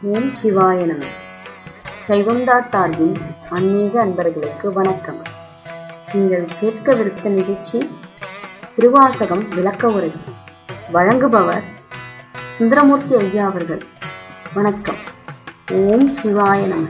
ஓம் சிவாய நம சைவம்டா சார்பின் ஆன்மீக அன்பர்களுக்கு வணக்கம் நீங்கள் கேட்கவிருக்க நிகழ்ச்சி திருவாசகம் விளக்க உரை வழங்குபவர் சுந்தரமூர்த்தி ஐயா அவர்கள் வணக்கம் ஓம் சிவாய நம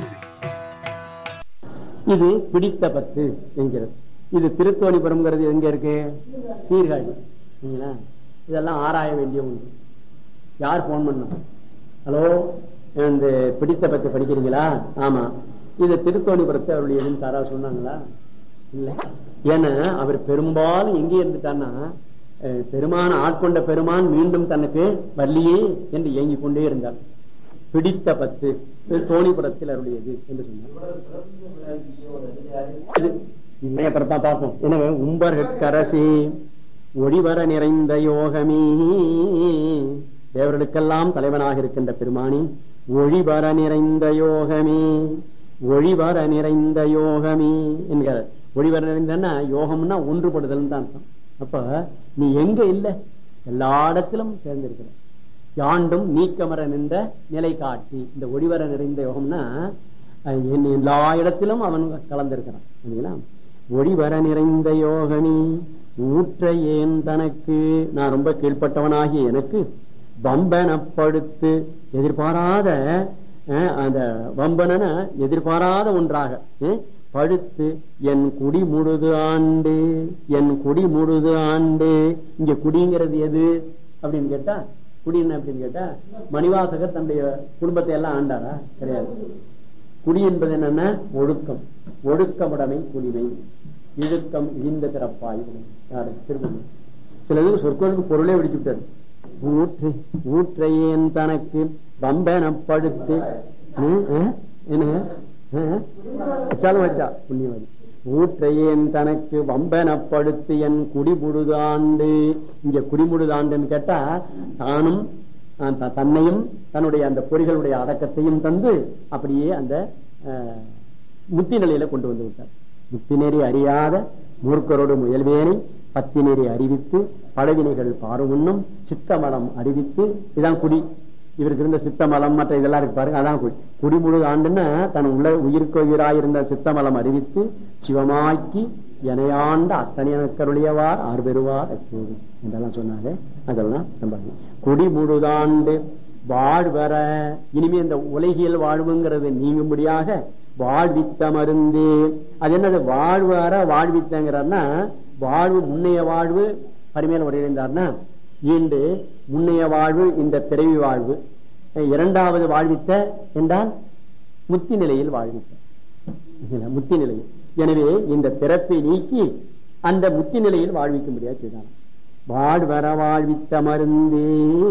இது பிடித்த பத்து என்கிறது இது திருத்தோணிபுரம்ங்கிறது எங்க இருக்கு சீர்காழி சரிங்களா? இதெல்லாம் ஆராய வேண்டிய ஒன்று யார் போன் பண்ணும் ஹலோ இந்த பிடித்த பத்து படிக்கிறீங்களா ஆமா இது திருத்தோணிபுரத்தை அவருடைய எதுவும் தாரா சொன்னாங்களா இல்ல ஏன்னா அவர் பெரும்பாலும் எங்கே இருந்துட்டான்னா அஹ், பெருமான் ஆட்கொண்ட பெருமான் மீண்டும் தனக்கு வள்ளியே என்று ஏங்கிக் கொண்டே இருந்தார் பிடித்த பத்து தோணிபுரத்தில் அருளியது என்று சொன்னார் இது இன்றைய பிறப்பா பார்ப்போம் எனவே உம்பர்கரசி ஒளிவர நிறைந்த யோகமே தேவர்களுக்கெல்லாம் தலைவனாக இருக்கின்ற பெருமானி ஒளிவர நிறைந்த யோகமே ஒளிவர நிறைந்த யோகமே என்கிற ஒளிவர நிறைந்தன்னா யோகம்னா ஒன்றுபடுதல் தான் அர்த்தம் அப்ப நீ எங்க இல்ல எல்லா இடத்திலும் சேர்ந்திருக்கிற யாண்டும் நீக்கமர நின்ற நிலை காட்டி இந்த ஒளிவர நிறைந்த யோகம்னா அஹ், என் எல்லா இடத்திலும் அவன் கலந்திருக்கிறான் சரிங்களா ஒளிவர நிறைந்த யோகனி ஊற்ற ஏன் தனக்கு நான் ரொம்ப கீழ்ப்பட்டவனாகிய எனக்கு வம்பனப்படுத்து எதிர்பாராத அஹ், அந்த வம்பன எதிர்பாராத ஒன்றாக அஹ், படுத்து என் குடி முழுது ஆண்டு என் குடி முழுது ஆண்டு இங்க குடிங்கிறது எது அப்படின்னு கேட்டா குடி என்ன அப்படின்னு கேட்டா மணிவாசகர் தன்னுடைய குடும்பத்தை எல்லாம் ஆண்டாரா கிடையாது குடி என்பது என்னன்னா ஒழுக்கம் ஒழுக்கமுடைமை குடிமை இழுக்கம் இழிந்த பிறப்பாய் யாரு திருமணம் சிலதுக்கு சொற்களுக்கு பொருளே விடிச்சு விட்டாரு ஊற்று ஊற்றையேன் தனக்கு வம்பனப்படுத்து ம், ம், என்னங்க ம், வச்சாலும் வச்சா புண்ணியவாதி ஊற்றையேன் தனக்கு வம்பனப்படுத்து என் குடிமுழுதாண்டு இங்க குடிமுழுதாண்டுன்னு கேட்டா தானும் அஹ், த- தன்னையும் தன்னுடைய அந்த பொறிகளுடைய அடக்கத்தையும் தந்து அப்படியே அந்த அஹ், முத்தி நிலையில கொண்டு வந்து விட்டார் முத்தி நெறி அறியாத மூர்க்கரோடு முயல்வேனை பத்தி நெறி அறிவித்து பழவினைகள் பாருமுன்னும் சித்தமலம் அறிவித்து இதான் குடி இவருக்கு இருந்த சித்தமலம் மற்ற இதெல்லாம் இருக்கு பாருங்க அதான் குடி குடிமுழு ஆண்டுன்னா தன் உள்ள உயிருக்கு உயிராயிருந்த சித்தமலம் அறிவித்து சிவமாக்கி எனையாண்ட அத்தனையனக்கருளியவார் ஆறு பெறுவார் எப்போது என்றெல்லாம் சொன்னாரு அதெல்லாம் நம்ம குடி முழுதாண்டு வாழ்வர இனிமே இந்த உலகியல் வாழ்வுங்கிறது நீங்கும்படியாக வாழ்வித்த மருந்து அது என்னது வாழ்வர வாழ்வித்தங்கிறார்னா வாழ்வு முன்னைய வாழ்வு பரிமையில உரையிருந்தார்னா ஈண்டு முன்னைய வாழ்வு இந்த பிறவி வாழ்வு இரண்டாவது வாழ்வித்த என்றால் முத்தி நிலையில் வாழ்வித்த இல்ல, முத்தி நிலையில் எனவே இந்த பிறப்பை நீக்கி அந்த முத்தி நிலையில் வாழ்விக்க முடியாது செய்தான் வாழ்வர வாழ்வித்த மருந்தே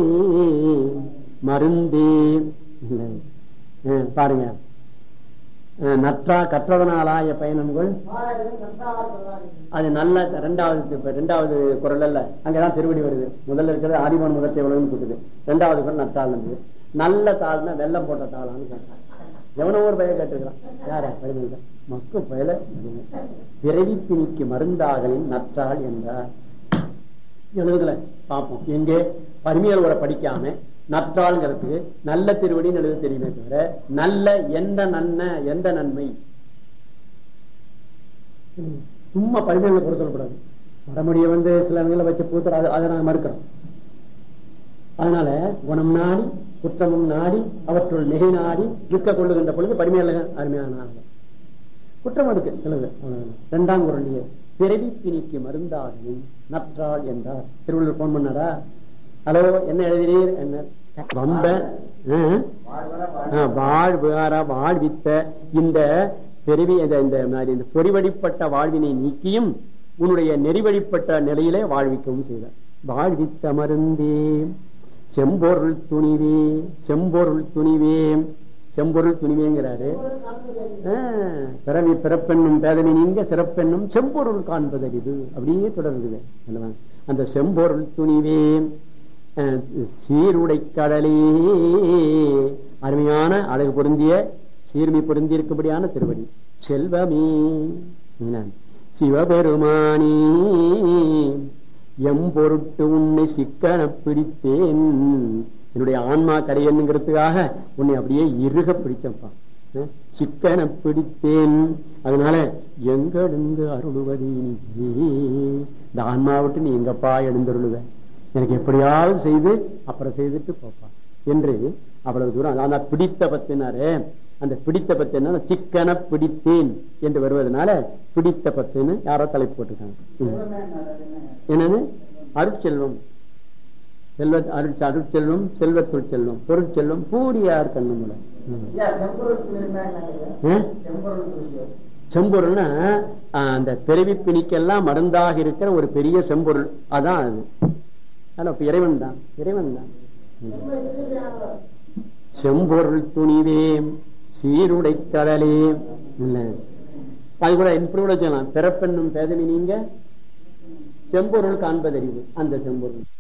மருந்தே இல்லை. அஹ் பாருங்க அஹ் நற்றா கற்றதனாலாய பயணங்கள் அது நல்ல ரெண்டாவது இப்ப ரெண்டாவது குரல் அல்ல அங்கதான் திருவடி வருது முதல்ல இருக்கிறது ஆதிமன் முதத்தை உலகம் கொடுக்குது ரெண்டாவது குரல் நற்றாள் இருந்தது நல்ல தாள்னா வெள்ளம் போட்ட தாளான்னு கேட்டான் எவனோ ஒரு பய கேட்டுக்கிறான் யார பயில மக்கு பயல பிறவி பிணிக்கு மருந்தாகலின் நற்றாள் என்றார் எழுதுல பார்ப்போம் எங்கே பரிமையல் உரை படிக்காம நற்றாள்ங்கிறதுக்கு நல்ல திருவடின்னு எழுத தெரியுமே தவிர நல்ல எந்த நன்ன எந்த நன்மை சும்மா பரிமையில குறை சொல்லக்கூடாது வடமொழியை வந்து சில இடங்களில் வச்சு பூத்துற அதை அதை நாங்க மறுக்கிறோம் அதனால குணம் நாடி குற்றமும் நாடி அவற்றுள் மிகை நாடி இருக்க கொள்ளுகின்ற பொழுது பரிமையில அருமையான ஆளுங்க. குற்றம் இருக்கு சிலது அவ்வளவுதான். இரண்டாம் குரலியே பிறவி பிணிக்கு மருந்தாகவும் நற்றாள் என்றார் திருவள்ளுவர் போன் பண்ணாரா ஹலோ என்ன எழுதினீர் என்ன வம்ப வாழ்வார வாழ்வித்த இந்த பெருவி இந்த இந்த மாதிரி இந்த பொறிவடிப்பட்ட வாழ்வினை நீக்கியும் உன்னுடைய நெறிவழிப்பட்ட நிலையிலே வாழ்விக்கவும் செய்தார் வாழ்வித்த மருந்தே செம்பொருள் துணிவே செம்பொருள் துணிவே செம்பொருள் துணிவேங்கிறாரு ஆஹ், பிறவி பிறப்பெண்ணும் பேதனை நீங்க சிறப்பெண்ணும் செம்பொருள் காண்பதறிவு அப்படியே தொடருது அல்லவா? அந்த செம்பொருள் துணிவே அஹ், சீருடை கடலே அருமையான அழகு பொருந்திய சீர்மை பொருந்தி இருக்கும்படியான திருவடி செல்வமே என்ன? சிவபெருமானே எம்பொருட்டு உன்னை சிக்கன பிடித்தேன் என்னுடைய ஆன்மா கரையணுங்கிறதுக்காக உன்னை அப்படியே இறுக பிடிச்சப்பா அஹ், சிக்கன பிடித்தேன் அதனால எங்க எழுந்து அருளுவதி நீ இந்த ஆன்மா விட்டு நீ எங்கப்பா எழுந்தருளுவ எனக்கு எப்படியாவது செய்து அப்புறம் செய்துட்டு போப்பா என்று அவ்வளவு தூரம் அந்த பிடித்த பத்தினாரு அந்த பிடித்த பத்து என்ன சிக்கன பிடித்தேன் என்று வருவதனால பிடித்த பத்துன்னு யாரோ தலைப்பு போட்டிருக்காங்க ம். என்னது அருட்செல்வம் செல்வ அருள் அருட்செல்வம் செல்வத்துள் செல்வம் பொருட்செல்வம் பூரியார் கண்ணுமுல செம்பொருள்னா ஆஹ், அந்த பிறவி பிணிக்கெல்லாம் மருந்தாக இருக்கிற ஒரு பெரிய செம்பொருள் அதான் அது ஆனா இப்ப இறைவன் தான் இறைவன் தான் செம்பொருள் துணிவே சீருடை கடலே இல்ல அது கூட இப்படி கூட சொல்லலாம் பிறப்பெண்ணும் பேதமை நீங்க செம்பொருள் காண்பதறிவு அந்த செம்பொருள்